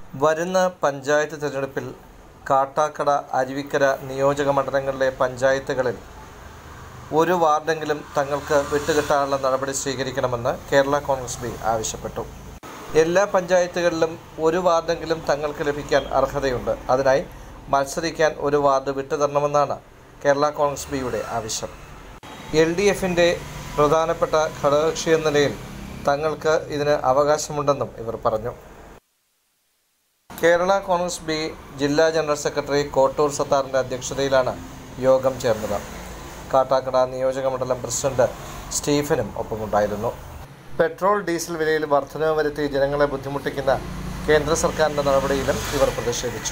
വരുന്ന പഞ്ചായത്ത് തിരഞ്ഞെടുപ്പിൽ കാട്ടാക്കട അരുവിക്കര നിയോജക മണ്ഡലങ്ങളിലെ പഞ്ചായത്തുകളിൽ ഒരു വാർഡെങ്കിലും തങ്ങൾക്ക് വിട്ടുകിട്ടാനുള്ള നടപടി സ്വീകരിക്കണമെന്ന് കേരള കോൺഗ്രസ് ബി ആവശ്യപ്പെട്ടു എല്ലാ പഞ്ചായത്തുകളിലും ഒരു വാർഡെങ്കിലും തങ്ങൾക്ക് ലഭിക്കാൻ അർഹതയുണ്ട് അതിനായി മത്സരിക്കാൻ ഒരു വാർഡ് വിട്ടുതരണമെന്നാണ് കേരള കോൺഗ്രസ് ബിയുടെ ആവശ്യം എൽ ഡി എഫിൻ്റെ പ്രധാനപ്പെട്ട ഘടകകക്ഷി എന്ന നിലയിൽ തങ്ങൾക്ക് ഇതിന് അവകാശമുണ്ടെന്നും ഇവർ പറഞ്ഞു കേരള കോൺഗ്രസ് ബി ജില്ലാ ജനറൽ സെക്രട്ടറി കോട്ടൂർ സത്താറിൻ്റെ അധ്യക്ഷതയിലാണ് യോഗം ചേർന്നത് കാട്ടാക്കട നിയോജക മണ്ഡലം പ്രസിഡന്റ് സ്റ്റീഫനും ഒപ്പമുണ്ടായിരുന്നു പെട്രോൾ ഡീസൽ വിലയിൽ വർധനവ് വരുത്തി ജനങ്ങളെ ബുദ്ധിമുട്ടിക്കുന്ന കേന്ദ്ര സർക്കാരിൻ്റെ നടപടിയിലും ഇവർ പ്രതിഷേധിച്ചു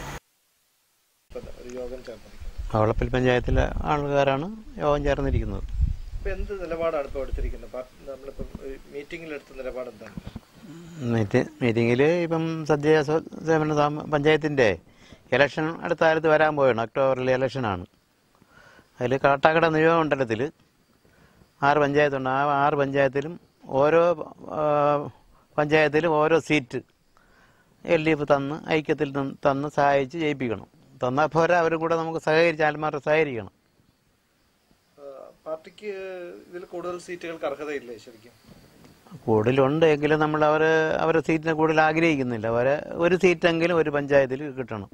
യോഗം ചേർന്നിരിക്കുന്നത് അവളപ്പിൽ പഞ്ചായത്തിലെ ആൾക്കാരാണ് യോഗം ചേർന്നിരിക്കുന്നത് ഇപ്പം എന്ത് നിലപാടാണ് ഇപ്പോൾ എടുത്തിരിക്കുന്നത് നമ്മളിപ്പം മീറ്റിംഗിൽ എടുത്ത നിലപാട് എന്താണ് മീറ്റ് മീറ്റിങ്ങിൽ ഇപ്പം സദ്യ സ- സേവന സാമ- പഞ്ചായത്തിൻ്റെ ഇലക്ഷൻ അടുത്ത കാലത്ത് വരാൻ പോവുകയാണ് ഒക്ടോബറിൽ ഇലക്ഷനാണ് അതിൽ കാട്ടാക്കട നിയോജകമണ്ഡലത്തിൽ ആറ് പഞ്ചായത്തുണ്ട് ആ ആറ് പഞ്ചായത്തിലും ഓരോ ആ, പഞ്ചായത്തിലും ഓരോ സീറ്റ് എൽ ഡി എഫ് തന്ന് ഐക്യത്തിൽ നിന്ന് തന്ന് സഹായിച്ച് ജയിപ്പിക്കണം തന്നാൽ പോരാ അവരും കൂടെ നമുക്ക് സഹകരിച്ച് ആൽമാരുടെ സഹകരിക്കണം പാർട്ടിക്ക് ഇതിൽ കൂടുതൽ സീറ്റുകൾക്ക് അർഹതയില്ലേ ശരിക്കും കൂടുതലുണ്ട് എങ്കിലും നമ്മൾ അവർ അവരെ സീറ്റിനെ കൂടുതൽ ആഗ്രഹിക്കുന്നില്ല അവരെ ഒരു സീറ്റെങ്കിലും ഒരു പഞ്ചായത്തിൽ കിട്ടണം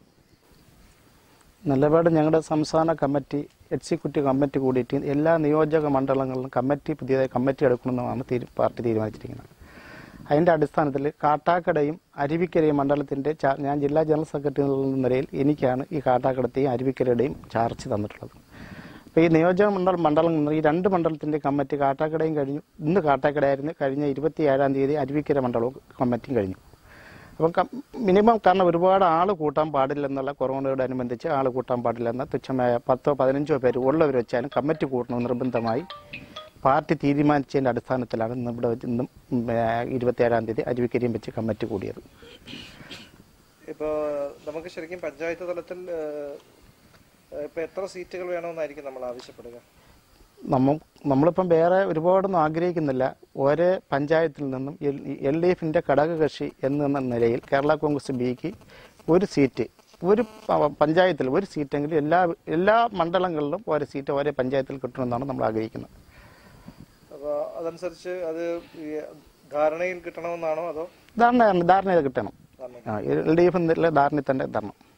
നിലപാട് ഞങ്ങളുടെ സംസ്ഥാന കമ്മിറ്റി എക്സിക്യൂട്ടീവ് കമ്മിറ്റി കൂടിയിട്ട് എല്ലാ നിയോജക മണ്ഡലങ്ങളിലും കമ്മിറ്റി പുതിയതായി കമ്മിറ്റി എടുക്കണമെന്നാണ് തീരു പാർട്ടി തീരുമാനിച്ചിരിക്കുന്നത് അതിൻ്റെ അടിസ്ഥാനത്തിൽ കാട്ടാക്കടയും അരുവിക്കരയും മണ്ഡലത്തിൻ്റെ ചാ- ഞാൻ ജില്ലാ ജനറൽ സെക്രട്ടറി എന്നുള്ള നിലയിൽ എനിക്കാണ് ഈ കാട്ടാക്കടത്തെയും അരുവിക്കരയുടെയും ചാർജ് തന്നിട്ടുള്ളത് അപ്പോൾ ഈ നിയോജക മണ്ഡല മണ്ഡലം ഈ രണ്ട് മണ്ഡലത്തിൻ്റെ കമ്മിറ്റി കാട്ടാക്കടയും കഴിഞ്ഞു ഇന്ന് കാട്ടാക്കടയായിരുന്നു കഴിഞ്ഞ ഇരുപത്തി ഏഴാം തീയതി അരുവിക്കര മണ്ഡലവും കമ്മിറ്റിയും കഴിഞ്ഞു അപ്പം കം- മിനിമം കാരണം ഒരുപാട് ആൾ കൂട്ടാൻ പാടില്ലെന്നുള്ള കൊറോണയോടനുബന്ധിച്ച് ആൾ കൂട്ടാൻ പാടില്ലെന്ന തുച്ഛമായ പത്തോ പതിനഞ്ചോ പേര് ഉള്ളവർ വെച്ചാലും കമ്മിറ്റി കൂട്ടണം നിർബന്ധമായി പാർട്ടി തീരുമാനിച്ചതിൻ്റെ അടിസ്ഥാനത്തിലാണ് ഇന്ന് ഇവിടെ വെച്ച് ഇന്നും ഇരുപത്തിയേഴാം തീയതി അരുവിക്കരിയും വെച്ച് കമ്മിറ്റി കൂടിയത് ഇപ്പോൾ നമുക്ക് ശരിക്കും പഞ്ചായത്ത് തലത്തിൽ ഇപ്പോൾ എത്ര സീറ്റുകൾ വേണമെന്നായിരിക്കും നമ്മൾ ആവശ്യപ്പെടുക നമ്മ നമ്മളിപ്പം വേറെ ഒരുപാടൊന്നും ആഗ്രഹിക്കുന്നില്ല ഒരേ പഞ്ചായത്തിൽ നിന്നും എൽ ഡി എഫിൻ്റെ ഘടകകക്ഷി എന്ന നിലയിൽ കേരള കോൺഗ്രസ് ബിക്ക് ഒരു സീറ്റ് ഒരു പ- പഞ്ചായത്തിൽ ഒരു സീറ്റെങ്കിലും എല്ലാ എല്ലാ മണ്ഡലങ്ങളിലും ഓരോ സീറ്റ് ഓരോ പഞ്ചായത്തിൽ കിട്ടണമെന്നാണ് നമ്മൾ ആഗ്രഹിക്കുന്നത് അപ്പോൾ അതനുസരിച്ച് അത് ഈ ധാരണയിൽ കിട്ടണമെന്നാണോ അതോ ധാരണ ധാരണ കിട്ടണം ധാരണ എൽ ഡി എഫ് ധാരണയിൽ തന്നെ തരണം